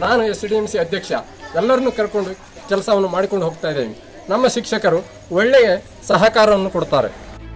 ನಾನು S D M C ಅಧ್ಯಕ್ಷ ಎಲ್ಲರನ್ನೂ ಕರ್ಕೊಂಡು ಕೆಲಸವನ್ನು ಮಾಡಿಕೊಂಡು ಹೋಗ್ತಾ ಇದ್ದೇವೆ ನಮ್ಮ ಶಿಕ್ಷಕರು ಒಳ್ಳೆಯ ಸಹಕಾರವನ್ನು ಕೊಡ್ತಾರೆ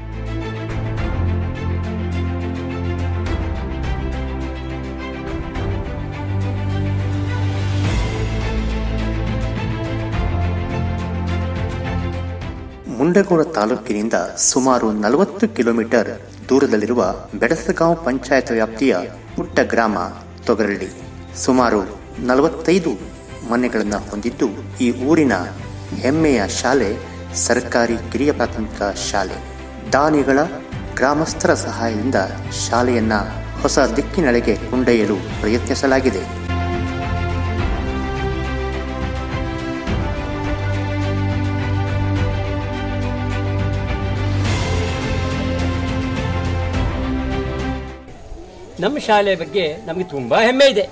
ಮುಂಡಗೋಡ ತಾಲೂಕಿನಿಂದ ಸುಮಾರು ನಲವತ್ತು ಕಿಲೋಮೀಟರ್ ದೂರದಲ್ಲಿರುವ ಬೆಡಸಗಾಂವ್ ಪಂಚಾಯತ್ ವ್ಯಾಪ್ತಿಯ ಪುಟ್ಟ ಗ್ರಾಮ ತೊಗರಳ್ಳಿ ಸುಮಾರು ನಲವತ್ತೈದು ಮನೆಗಳನ್ನು ಹೊಂದಿದ್ದು ಈ ಊರಿನ ಹೆಮ್ಮೆಯ ಶಾಲೆ ಸರ್ಕಾರಿ ಕಿರಿಯ ಪ್ರಾಥಮಿಕ ಶಾಲೆ ದಾನಿಗಳ ಗ್ರಾಮಸ್ಥರ ಸಹಾಯದಿಂದ ಶಾಲೆಯನ್ನ ಹೊಸ ದಿಕ್ಕಿನೆಡೆಗೆ ಕೊಂಡೊಯ್ಯಲು ಪ್ರಯತ್ನಿಸಲಾಗಿದೆ ನಮ್ಮ ಶಾಲೆ ಬಗ್ಗೆ ನಮಗೆ ತುಂಬಾ ಹೆಮ್ಮೆ ಇದೆ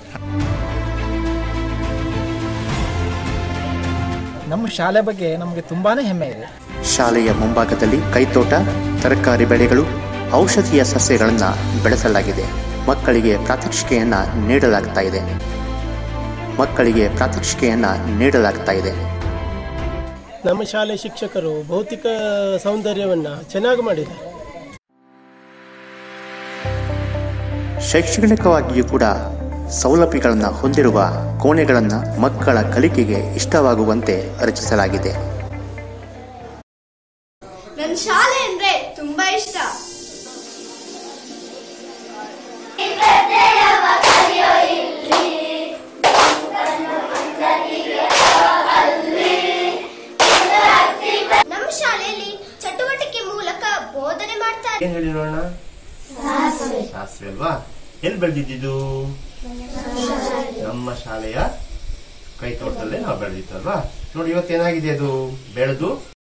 ನಮ್ಮ ಶಾಲೆ ಬಗ್ಗೆ ನಮಗೆ ತುಂಬಾನೇ ಹೆಮ್ಮೆ ಇದೆ ಶಾಲೆಯ ಮುಂಭಾಗದಲ್ಲಿ ಕೈತೋಟ ತರಕಾರಿ ಬೆಳೆಗಳು ಔಷಧೀಯ ಸಸ್ಯಗಳನ್ನು ಬೆಳೆಸಲಾಗಿದೆ ಮಕ್ಕಳಿಗೆ ಪ್ರಾತ್ಯಕ್ಷಿಕೆಯನ್ನ ನೀಡಲಾಗ್ತಾ ಇದೆ ಮಕ್ಕಳಿಗೆ ಪ್ರಾತ್ಯಕ್ಷಿಕೆಯನ್ನ ನೀಡಲಾಗ್ತಾ ಇದೆ ನಮ್ಮ ಶಾಲೆ ಶಿಕ್ಷಕರು ಭೌತಿಕ ಸೌಂದರ್ಯವನ್ನು ಚೆನ್ನಾಗಿ ಮಾಡಿದ್ದಾರೆ ಶೈಕ್ಷಣಿಕವಾಗಿಯೂ ಕೂಡ ಸೌಲಭ್ಯಗಳನ್ನು ಹೊಂದಿರುವ ಕೋಣೆಗಳನ್ನು ಮಕ್ಕಳ ಕಲಿಕೆಗೆ ಇಷ್ಟವಾಗುವಂತೆ ರಚಿಸಲಾಗಿದೆ ನನ್ನ ಶಾಲೆ ಅಂದ್ರೆ ತುಂಬಾ ಇಷ್ಟ ನಮ್ಮ ಶಾಲೆಯಲ್ಲಿ ಚಟುವಟಿಕೆ ಮೂಲಕ ಬೋಧನೆ ಮಾಡ್ತಾರೆ ಏನ್ ಹೇಳಿ ನೋಡೋಣ ಸಾಸಿವೆ ಅಲ್ವಾ ಎಲ್ಲಿ ಬೆಳೆದಿದ್ದು ನಮ್ಮ ಶಾಲೆಯ ಕೈ ತೋಟದಲ್ಲೇ ನಾವು ಬೆಳೆದಿತ್ತು ಅಲ್ವಾ ನೋಡಿ ಇವತ್ತೇನಾಗಿದೆ ಅದು ಬೆಳೆದು